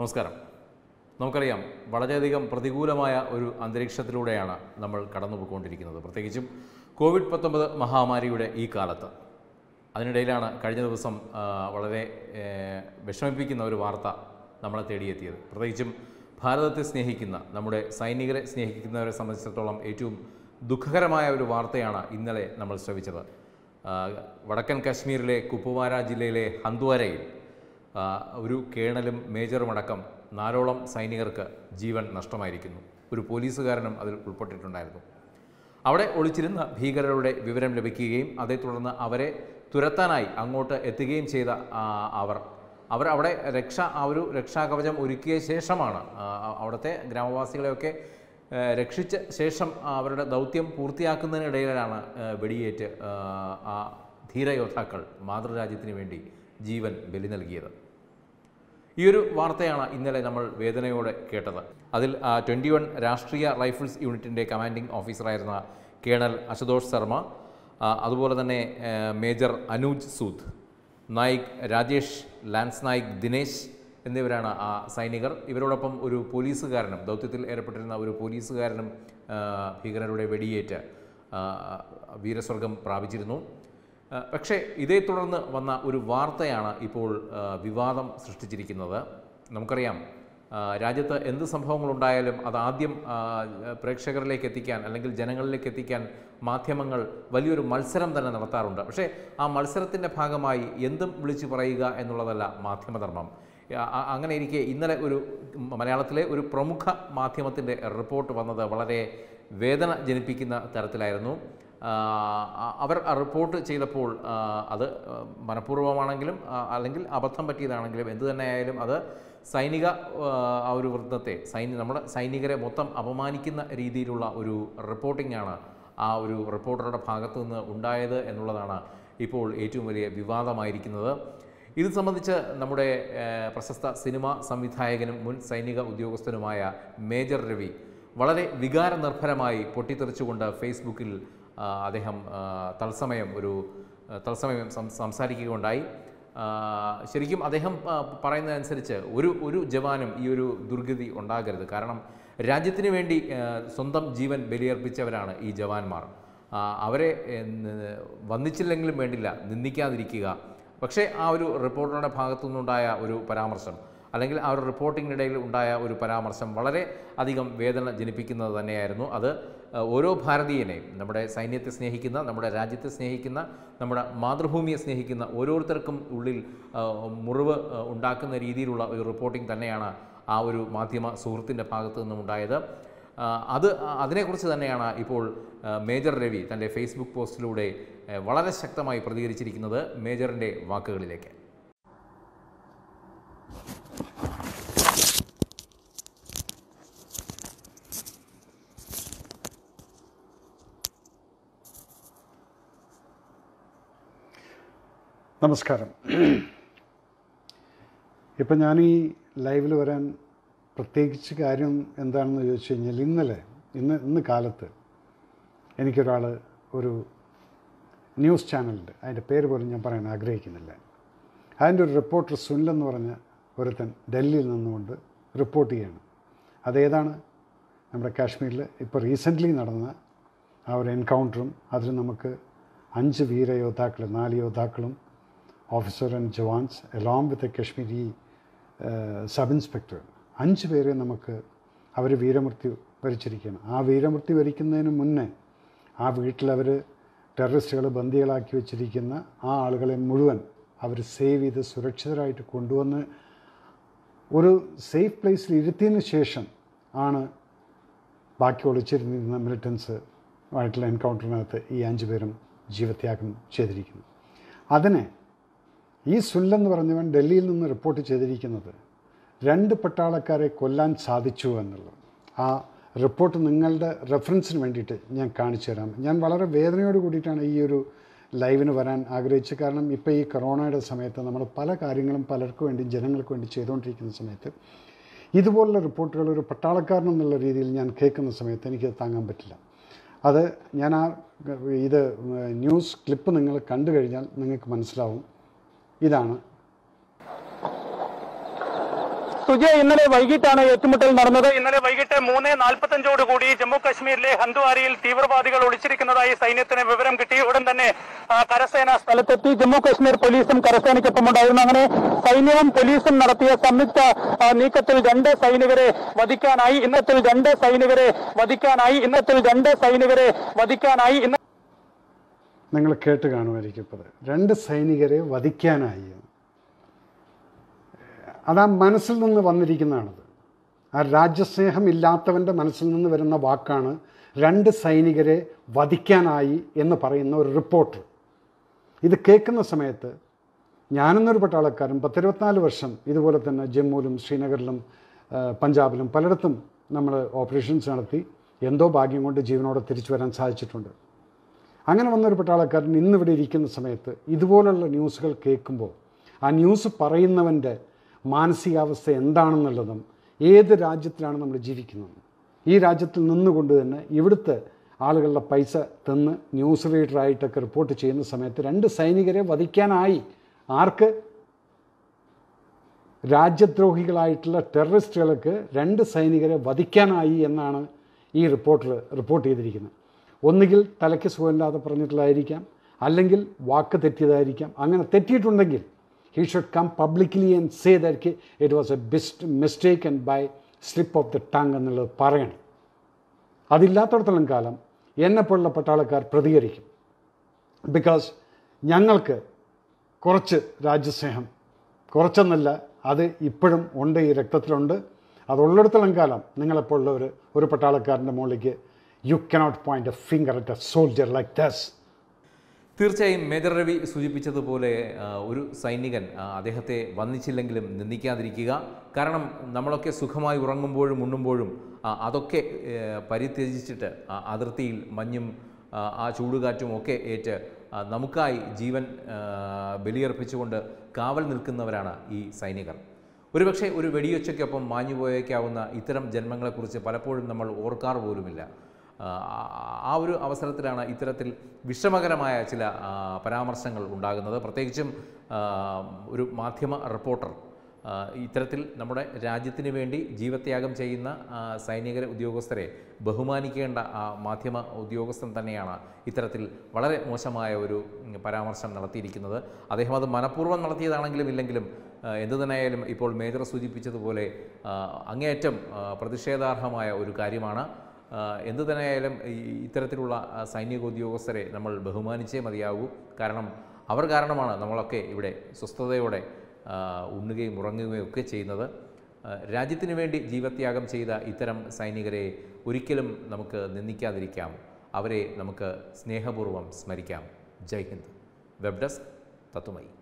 നമസ്കാരം നമുക്കറിയാം വളരെയധികം പ്രതികൂലമായ ഒരു അന്തരീക്ഷത്തിലൂടെയാണ് നമ്മൾ കടന്നുപോയിക്കൊണ്ടിരിക്കുന്നത് പ്രത്യേകിച്ചും കോവിഡ് പത്തൊമ്പത് മഹാമാരിയുടെ ഈ കാലത്ത് അതിനിടയിലാണ് കഴിഞ്ഞ ദിവസം ആ, വളരെ ഏ, വിഷമിപ്പിക്കുന്ന ഒരു വാർത്ത നമ്മളെ തേടിയെത്തിയത് പ്രത്യേകിച്ചും ഭാരതത്തെ സ്നേഹിക്കുന്ന നമ്മുടെ സൈനികരെ സ്നേഹിക്കുന്നവരെ സംബന്ധിച്ചിടത്തോളം ഏറ്റവും ദുഃഖകരമായ ഒരു വാർത്തയാണ് ഇന്നലെ നമ്മൾ ശ്രവിച്ചത് ആ, വടക്കൻ കാശ്മീരിലെ കുപ്വാര ജില്ലയിലെ ഹന്ദ്വാരയിൽ ആ, ഒരു കേണലും മേജറുമടക്കം നാലോളം സൈനികർക്ക് ജീവൻ നഷ്ടമായിരിക്കുന്നു ഒരു പോലീസുകാരനും അതിൽ ഉൾപ്പെട്ടിട്ടുണ്ടായിരുന്നു അവിടെ ഒളിച്ചിരുന്ന ഭീകരരുടെ വിവരം ലഭിക്കുകയും അതേ തുടർന്ന് അവരെ തുരത്താനായി അങ്ങോട്ട് എത്തുകയും ചെയ്ത ആ, അവർ അവർ അവിടെ രക്ഷ ആ ഒരു രക്ഷാകവചം ഒരുക്കിയ ശേഷമാണ് ആ, അവിടുത്തെ ഗ്രാമവാസികളെയൊക്കെ ആ, രക്ഷിച്ച ശേഷം അവരുടെ ദൗത്യം പൂർത്തിയാക്കുന്നതിനിടയിലാണ് ആ, വെടിയേറ്റ് ആ, ആ ധീരയോദ്ധാക്കൾ മാതൃരാജ്യത്തിന് വേണ്ടി ജീവൻ ബലി നൽകിയത് ഈ ഒരു വാർത്തയാണ് ഇന്നലെ നമ്മൾ വേദനയോടെ കേട്ടത് അതിൽ ട്വൻറ്റി വൺ രാഷ്ട്രീയ റൈഫിൾസ് യൂണിറ്റിൻ്റെ കമാൻഡിംഗ് ഓഫീസറായിരുന്ന കേണൽ അശുതോഷ് ശർമ്മ ആ, അതുപോലെ തന്നെ ആ, മേജർ അനൂജ് സൂദ് നായിക് രാജേഷ് ലാൻസ് നായിക് ദിനേശ് എന്നിവരാണ് ആ സൈനികർ ഇവരോടൊപ്പം ഒരു പോലീസുകാരനും ദൗത്യത്തിൽ ഏർപ്പെട്ടിരുന്ന ഒരു പോലീസുകാരനും ആ, ഭീകരരുടെ വെടിയേറ്റ് ആ, വീരസ്വർഗം പ്രാപിച്ചിരുന്നു ആ, പക്ഷേ ഇതേ തുടർന്ന് വന്ന ഒരു വാർത്തയാണ് ഇപ്പോൾ ആ, വിവാദം സൃഷ്ടിച്ചിരിക്കുന്നത് നമുക്കറിയാം ആ, രാജ്യത്ത് എന്ത് സംഭവങ്ങളുണ്ടായാലും അത് ആദ്യം ആ, പ്രേക്ഷകരിലേക്ക് എത്തിക്കാൻ അല്ലെങ്കിൽ ജനങ്ങളിലേക്ക് എത്തിക്കാൻ മാധ്യമങ്ങൾ വലിയൊരു മത്സരം തന്നെ നടത്താറുണ്ട് പക്ഷേ ആ മത്സരത്തിൻ്റെ ഭാഗമായി എന്തും വിളിച്ചു പറയുക എന്നുള്ളതല്ല മാധ്യമധർമ്മം ആ- ആ- അങ്ങനെ ഇരിക്കെ ഇന്നലെ ഒരു മലയാളത്തിലെ ഒരു പ്രമുഖ മാധ്യമത്തിൻ്റെ റിപ്പോർട്ട് വന്നത് വളരെ വേദന ജനിപ്പിക്കുന്ന തരത്തിലായിരുന്നു ആ, ആ- അവർ ആ റിപ്പോർട്ട് ചെയ്തപ്പോൾ ആ, അത് ആ, മനഃപൂർവ്വമാണെങ്കിലും ആ, അല്ലെങ്കിൽ അബദ്ധം പറ്റിയതാണെങ്കിലും എന്തു തന്നെയായാലും അത് സൈനിക ആ, ആ ഒരു വൃത്തത്തെ സൈനി നമ്മുടെ സൈനികരെ മൊത്തം അപമാനിക്കുന്ന രീതിയിലുള്ള ഒരു റിപ്പോർട്ടിംഗ് ആണ് ആ ഒരു റിപ്പോർട്ടറുടെ ഭാഗത്തു നിന്ന് ഉണ്ടായത് എന്നുള്ളതാണ് ഇപ്പോൾ ഏറ്റവും വലിയ വിവാദമായിരിക്കുന്നത് ഇത് സംബന്ധിച്ച് നമ്മുടെ ഏഹ്, പ്രശസ്ത സിനിമാ സംവിധായകനും മുൻ സൈനിക ഉദ്യോഗസ്ഥനുമായ മേജർ രവി വളരെ വികാരനിർഭരമായി പൊട്ടിത്തെറിച്ചുകൊണ്ട് ഫേസ്ബുക്കിൽ ആ, അദ്ദേഹം ആ, തത്സമയം ഒരു ആ, തത്സമയം സം- സംസാരിക്കുകയുണ്ടായി ആ, ശരിക്കും അദ്ദേഹം ആ, പറയുന്നതനുസരിച്ച് ഒരു ഒരു ജവാനും ഈ ഒരു ദുർഗതി ഉണ്ടാകരുത് കാരണം രാജ്യത്തിന് വേണ്ടി ആ, സ്വന്തം ജീവൻ ബലിയർപ്പിച്ചവരാണ് ഈ ജവാന്മാർ ആ, അവരെ എന്ന് വന്നിച്ചില്ലെങ്കിലും വേണ്ടില്ല നിന്ദിക്കാതിരിക്കുക പക്ഷേ ആ ഒരു റിപ്പോർട്ടറുടെ ഭാഗത്തു നിന്നുണ്ടായ ഒരു പരാമർശം അല്ലെങ്കിൽ ആ ഒരു റിപ്പോർട്ടിങ്ങിനിടയിൽ ഉണ്ടായ ഒരു പരാമർശം വളരെ അധികം വേദന ജനിപ്പിക്കുന്നത് തന്നെയായിരുന്നു അത് ആ, ഓരോ ഭാരതീയനെയും നമ്മുടെ സൈന്യത്തെ സ്നേഹിക്കുന്ന നമ്മുടെ രാജ്യത്തെ സ്നേഹിക്കുന്ന നമ്മുടെ മാതൃഭൂമിയെ സ്നേഹിക്കുന്ന ഓരോരുത്തർക്കും ഉള്ളിൽ ആ, മുറിവ് ആ, ഉണ്ടാക്കുന്ന രീതിയിലുള്ള ഒരു റിപ്പോർട്ടിംഗ് തന്നെയാണ് ആ ഒരു മാധ്യമ സുഹൃത്തിൻ്റെ ഭാഗത്തു നിന്നും ഉണ്ടായത് ആ, അത് അതിനെക്കുറിച്ച് തന്നെയാണ് ഇപ്പോൾ ആ, മേജർ രവി തൻ്റെ ഫേസ്ബുക്ക് പോസ്റ്റിലൂടെ ആ, വളരെ ശക്തമായി പ്രതികരിച്ചിരിക്കുന്നത് മേജറിൻ്റെ വാക്കുകളിലേക്ക് നമസ്കാരം ഇപ്പം ഞാൻ ഈ ലൈവിൽ വരാൻ പ്രത്യേകിച്ച് കാര്യം എന്താണെന്ന് ചോദിച്ചു കഴിഞ്ഞാൽ ഇന്നലെ ഇന്ന് ഇന്ന് കാലത്ത് എനിക്കൊരാൾ ഒരു ന്യൂസ് ചാനലുണ്ട് അതിൻ്റെ പേര് പോലും ഞാൻ പറയാൻ ആഗ്രഹിക്കുന്നില്ല അതിൻ്റെ ഒരു റിപ്പോർട്ടർ സുനിൽ എന്ന് പറഞ്ഞ ഒരുത്തൻ ഡൽഹിയിൽ നിന്നുകൊണ്ട് റിപ്പോർട്ട് ചെയ്യണം അതേതാണ് നമ്മുടെ കാശ്മീരിൽ ഇപ്പോൾ റീസെൻ്റ്ലി നടന്ന ആ ഒരു എൻകൗണ്ടറും അതിൽ നമുക്ക് അഞ്ച് വീരയോദ്ധാക്കൾ നാല് യോദ്ധാക്കളും officer and jawans along with a Kashmiri sub inspector അഞ്ച് പേരെ നമുക്ക് അവർ വീരമൃത്യു വരിച്ചിരിക്കുകയാണ് ആ വീരമൃത്യു വരിക്കുന്നതിന് മുന്നേ ആ വീട്ടിൽ അവർ ടെററിസ്റ്റുകൾ ബന്ദികളാക്കി വെച്ചിരിക്കുന്ന ആ ആളുകളെ മുഴുവൻ അവർ സേവ് ചെയ്ത് സുരക്ഷിതരായിട്ട് കൊണ്ടുവന്ന് ഒരു സേഫ് പ്ലേസിൽ ഇരുത്തിയതിന് ശേഷം ആണ് ബാക്കി ഒളിച്ചിരുന്നിരുന്ന മിലിറ്റൻസ് ആയിട്ടുള്ള എൻകൗണ്ടറിനകത്ത് ഈ അഞ്ച് പേരും ജീവത്യാഗം ചെയ്തിരിക്കുന്നു അതിനെ ഈ സുല്ലെന്ന് പറഞ്ഞവൻ ഡൽഹിയിൽ നിന്ന് റിപ്പോർട്ട് ചെയ്തിരിക്കുന്നത് രണ്ട് പട്ടാളക്കാരെ കൊല്ലാൻ സാധിച്ചു എന്നുള്ളത് ആ റിപ്പോർട്ട് നിങ്ങളുടെ റെഫറൻസിന് വേണ്ടിയിട്ട് ഞാൻ കാണിച്ചു തരാം ഞാൻ വളരെ വേദനയോട് കൂടിയിട്ടാണ് ഈ ഒരു ലൈവിന് വരാൻ ആഗ്രഹിച്ചത് കാരണം ഇപ്പോൾ ഈ കൊറോണയുടെ സമയത്ത് നമ്മൾ പല കാര്യങ്ങളും പലർക്കും വേണ്ടി ജനങ്ങൾക്ക് വേണ്ടി ചെയ്തുകൊണ്ടിരിക്കുന്ന സമയത്ത് ഇതുപോലുള്ള റിപ്പോർട്ടുകൾ ഒരു പട്ടാളക്കാരൻ എന്നുള്ള രീതിയിൽ ഞാൻ കേൾക്കുന്ന സമയത്ത് എനിക്കത് താങ്ങാൻ പറ്റില്ല അത് ഞാൻ ആ ഇത് ന്യൂസ് ക്ലിപ്പ് നിങ്ങൾ കണ്ടു കഴിഞ്ഞാൽ നിങ്ങൾക്ക് മനസ്സിലാവും ഇതാണ് സുജയ ഇന്നലെ വൈകിട്ടാണ് ഏറ്റുമുട്ടൽ നടന്നത് ഇന്നലെ വൈകിട്ട് മൂന്ന് നാൽപ്പത്തഞ്ചോട് കൂടി ജമ്മു കശ്മീരിലെ ഹന്ദ്വാരിയിൽ തീവ്രവാദികൾ ഒളിച്ചിരിക്കുന്നതായി സൈന്യത്തിന് വിവരം കിട്ടി ഉടൻ തന്നെ ആ, കരസേന സ്ഥലത്തെത്തി ജമ്മു കശ്മീർ പോലീസും കരസേനയ്ക്കൊപ്പം ഉണ്ടായിരുന്നു അങ്ങനെ സൈന്യവും പോലീസും നടത്തിയ സംയുക്ത ആ, നീക്കത്തിൽ രണ്ട് സൈനികരെ വധിക്കാനായി ഇന്നത്തിൽ രണ്ട് സൈനികരെ വധിക്കാനായി ഇന്നത്തിൽ രണ്ട് സൈനികരെ വധിക്കാനായി ഇന്ന നിങ്ങൾ കേട്ട് കാണുമായിരിക്കും ഇപ്പോൾ അത്. രണ്ട് സൈനികരെ വധിക്കാനായി അത് ആ മനസ്സിൽ നിന്ന് വന്നിരിക്കുന്നതാണത് ആ രാജ്യസ്നേഹം ഇല്ലാത്തവൻ്റെ മനസ്സിൽ നിന്ന് വരുന്ന വാക്കാണ് രണ്ട് സൈനികരെ വധിക്കാനായി എന്ന് പറയുന്ന ഒരു റിപ്പോർട്ട് ഇത് കേൾക്കുന്ന സമയത്ത് ഞാനെന്നൊരു പട്ടാളക്കാരൻ പത്തിരുപത്തിനാല് വർഷം ഇതുപോലെ തന്നെ ജമ്മുവിലും ശ്രീനഗറിലും ആ, പഞ്ചാബിലും പലയിടത്തും നമ്മൾ ഓപ്പറേഷൻസ് നടത്തി എന്തോ ഭാഗ്യം കൊണ്ട് ജീവനോടെ തിരിച്ചു വരാൻ സാധിച്ചിട്ടുണ്ട് അങ്ങനെ വന്നൊരു പട്ടാളക്കാരൻ ഇന്നിവിടെ ഇരിക്കുന്ന സമയത്ത് ഇതുപോലുള്ള ന്യൂസുകൾ കേൾക്കുമ്പോൾ ആ ന്യൂസ് പറയുന്നവൻ്റെ മാനസികാവസ്ഥ എന്താണെന്നുള്ളതും ഏത് രാജ്യത്തിലാണ് നമ്മൾ ജീവിക്കുന്നത് ഈ രാജ്യത്തിൽ നിന്നുകൊണ്ട് തന്നെ ഇവിടുത്തെ ആളുകളുടെ പൈസ തിന്ന് ന്യൂസ് റീഡറായിട്ടൊക്കെ റിപ്പോർട്ട് ചെയ്യുന്ന സമയത്ത് രണ്ട് സൈനികരെ വധിക്കാനായി ആർക്ക് രാജ്യദ്രോഹികളായിട്ടുള്ള ടെററിസ്റ്റുകൾക്ക് രണ്ട് സൈനികരെ വധിക്കാനായി എന്നാണ് ഈ റിപ്പോർട്ടർ റിപ്പോർട്ട് ചെയ്തിരിക്കുന്നത് ഒന്നുകിൽ തലയ്ക്ക് സുഖമില്ലാതെ പറഞ്ഞിട്ടുള്ളതായിരിക്കാം അല്ലെങ്കിൽ വാക്ക് തെറ്റിയതായിരിക്കാം അങ്ങനെ തെറ്റിയിട്ടുണ്ടെങ്കിൽ he should come publicly and say that it was a best mistake and by slip of the tongue എന്നുള്ളത് പറയണം അതില്ലാത്തടത്തോളം കാലം എന്നെപ്പോലുള്ള പട്ടാളക്കാർ പ്രതികരിക്കും ബിക്കോസ് ഞങ്ങൾക്ക് കുറച്ച് രാജ്യസ്നേഹം കുറച്ചെന്നല്ല അത് ഇപ്പോഴും ഉണ്ട് ഈ രക്തത്തിലുണ്ട് അതുള്ളിടത്തോളം കാലം നിങ്ങളെപ്പോലുള്ളവർ ഒരു പട്ടാളക്കാരൻ്റെ മുകളിലേക്ക് you cannot point a finger at a soldier like thus തീർച്ചയായും മേജർ രവി സൂചിപ്പിച്ചതുപോലെ ആ, ഒരു സൈനികൻ ആ, അദ്ദേഹത്തെ വന്നിച്ചില്ലെങ്കിലും നിന്ദിക്കാതിരിക്കുക കാരണം നമ്മളൊക്കെ സുഖമായി ഉറങ്ങുമ്പോഴും ഉണ്ണുമ്പോഴും ആ, അതൊക്കെ ഏ, പരിത്യജിച്ചിട്ട് ആ അതിർത്തിയിൽ മഞ്ഞും ആ, ആ ചൂടുകാറ്റും ഒക്കെ ഏറ്റ് ആ, നമുക്കായി ജീവൻ ആ, ബലിയർപ്പിച്ചുകൊണ്ട് കാവൽ നിൽക്കുന്നവരാണ് ഈ സൈനികർ ഒരുപക്ഷെ ഒരു വെടിയൊച്ചയ്ക്കൊപ്പം മാഞ്ഞുപോയേക്കാവുന്ന ഇത്തരം ജന്മങ്ങളെക്കുറിച്ച് പലപ്പോഴും നമ്മൾ ഓർക്കാറ് പോലുമില്ല ആ, ആ ഒരു അവസരത്തിലാണ് ഇത്തരത്തിൽ വിഷമകരമായ ചില ആ, പരാമർശങ്ങൾ ഉണ്ടാകുന്നത് പ്രത്യേകിച്ചും ആ, ഒരു മാധ്യമ റിപ്പോർട്ടർ ആ, ഇത്തരത്തിൽ നമ്മുടെ രാജ്യത്തിന് വേണ്ടി ജീവത്യാഗം ചെയ്യുന്ന ആ, സൈനിക ഉദ്യോഗസ്ഥരെ ബഹുമാനിക്കേണ്ട ആ മാധ്യമ ഉദ്യോഗസ്ഥൻ തന്നെയാണ് ഇത്തരത്തിൽ വളരെ മോശമായ ഒരു ഉം, പരാമർശം നടത്തിയിരിക്കുന്നത് അദ്ദേഹം അത് മനഃപൂർവ്വം നടത്തിയതാണെങ്കിലും ഇല്ലെങ്കിലും ആ, എന്തു തന്നെയായാലും ഇപ്പോൾ മേജർ സൂചിപ്പിച്ചതുപോലെ ആ, അങ്ങേയറ്റം ആ, പ്രതിഷേധാർഹമായ ഒരു കാര്യമാണ് ആ, എന്തു തന്നെയായാലും ഈ ഇത്തരത്തിലുള്ള ആ, സൈനിക ഉദ്യോഗസ്ഥരെ നമ്മൾ ബഹുമാനിച്ചേ മതിയാകൂ കാരണം അവർ കാരണമാണ് നമ്മളൊക്കെ ഇവിടെ സ്വസ്ഥതയോടെ ആ, ഉണ്ണുകയും ഉറങ്ങുകയും ഒക്കെ ചെയ്യുന്നത് ആ, രാജ്യത്തിന് വേണ്ടി ജീവത്യാഗം ചെയ്ത ഇത്തരം സൈനികരെ ഒരിക്കലും നമുക്ക് നിന്ദിക്കാതിരിക്കാം അവരെ നമുക്ക് സ്നേഹപൂർവ്വം സ്മരിക്കാം ജയ് ഹിന്ദ് വെബ് ഡെസ്ക് തത്തുമൈ